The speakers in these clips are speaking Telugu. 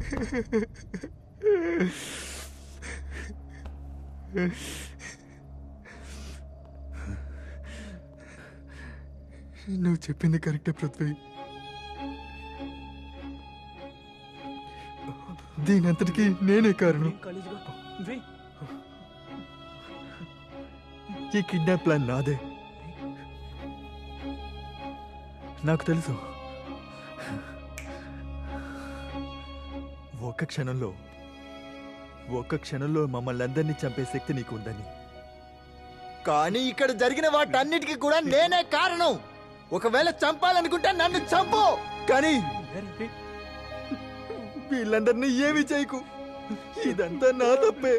నువ్వు చెప్పింది కరెక్టే పృథ్వీ దీనంతటికి నేనే కారణం ఈ కిడ్నాప్ ప్లాన్ నాదే నాకు తెలుసు ఒక్క క్షణంలో ఒక్క క్షణంలో మమ్మల్ని అందరినీ చంపే శక్తి నీకు ఉందని కానీ ఇక్కడ జరిగిన వాటన్నిటికీ కూడా నేనే కారణం ఒకవేళ చంపాలనుకుంటే నన్ను చంపు కానీ వీళ్ళందరినీ ఏమి చేయకు ఇదంతా నా తప్పే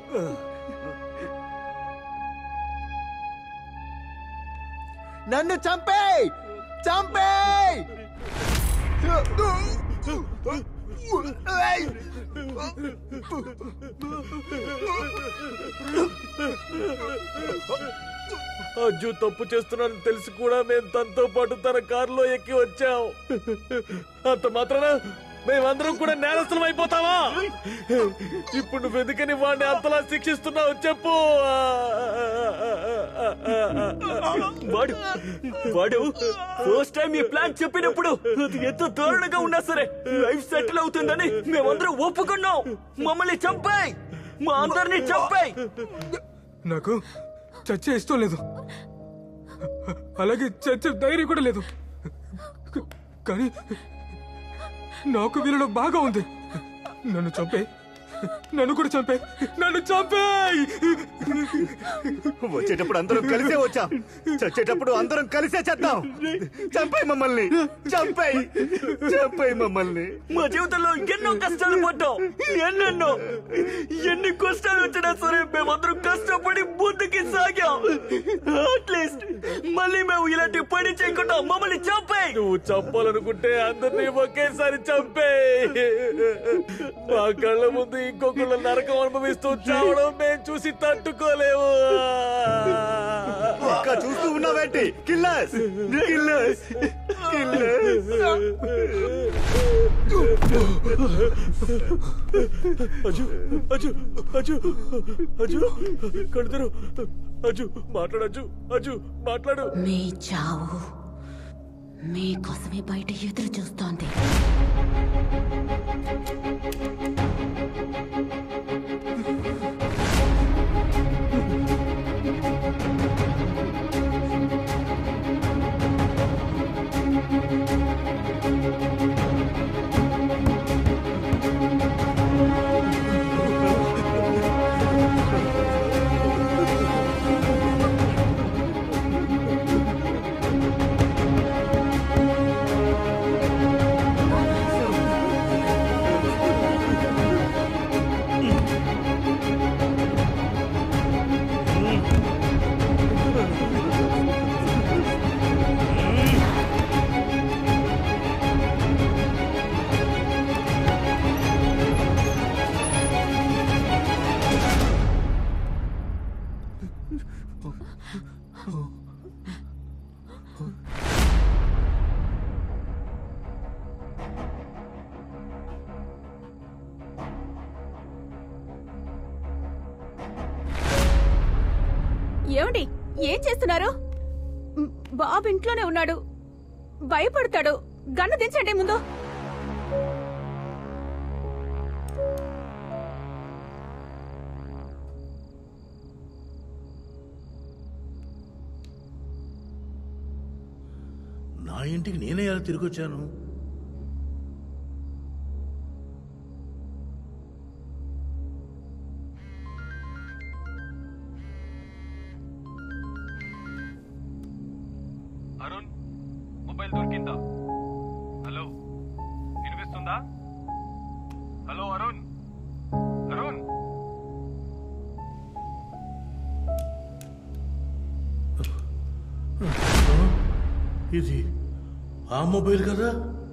నన్ను చంపే చంపే అజ్జు తప్పు చేస్తున్నానని తెలిసి కూడా మేము తనతో పాటు తన కారులో ఎక్కి వచ్చాం అంత మాత్రాన మేమందరం కూడా నేరస్తులం అయిపోతావా ఇప్పుడు నువ్వు ఎందుకని వాడిని అంతలా శిక్షిస్తున్నావు చెప్పు వాడు వాడు ఫస్ట్ టైం ఈ ప్లాన్ చెప్పినప్పుడు అది ఎంత దారుణంగా ఉన్నా సరే లైఫ్ సెటిల్ అవుతుందని మేమందరం ఒప్పుకున్నాం మమ్మల్ని చంపాయి మా అందరినీ చంపాయి నాకు చచ్చే ఇష్టం లేదు అలాగే చచ్చే ధైర్యం కూడా లేదు కానీ నాకు వీళ్ళలో బాగా ఉంది నన్ను చంపే నన్ను కూడా చంపే నన్ను చంపే వచ్చేటప్పుడు అందరం కలిసే వచ్చాం చచ్చేటప్పుడు అందరం కలిసే చేద్దాం చంపాయి మమ్మల్ని చంపాయి చంపాయి మమ్మల్ని మా జీవితంలో ఎన్నో కష్టాలు పడ్డాం ఎన్నెన్నో ఎన్ని కష్టాలు వచ్చినా సరే మేమందరం కష్టపడి ముందుకి సాగాం అట్లీస్ట్ మళ్ళీ మేము ఇలాంటి పని చేయకుండా మమ్మల్ని చంపాయి నువ్వు చంపాలనుకుంటే అందరినీ ఒకేసారి చంపే మా కళ్ళ ముందు ఇంకొకళ్ళు నరకం అనుభవిస్తూ చావడం మేము చూసి తట్టుకోలేము ఇంకా చూస్తూ ఉన్నావేంటి కిల్లర్స్ కిల్లర్స్ కిల్లర్స్ అజు అజు అజు అజు కడుతురు అజు మాట్లాడచ్చు అజు మాట్లాడు మీ చావు మీకోసమే బయట ఎదురు చూస్తోంది ఏమండి ఏం చేస్తున్నారు మ్, బాబు ఇంట్లోనే ఉన్నాడు భయపడతాడు గన్ను దించండి ముందు నా ఇంటికి నేనే ఎలా తిరిగి వచ్చాను అరుణ్ మొబైల్ దొరికిందా హలో వినిపిస్తుందా హలో అరుణ్ అరుణ్ ఇది ఆ మొబైల్ కదా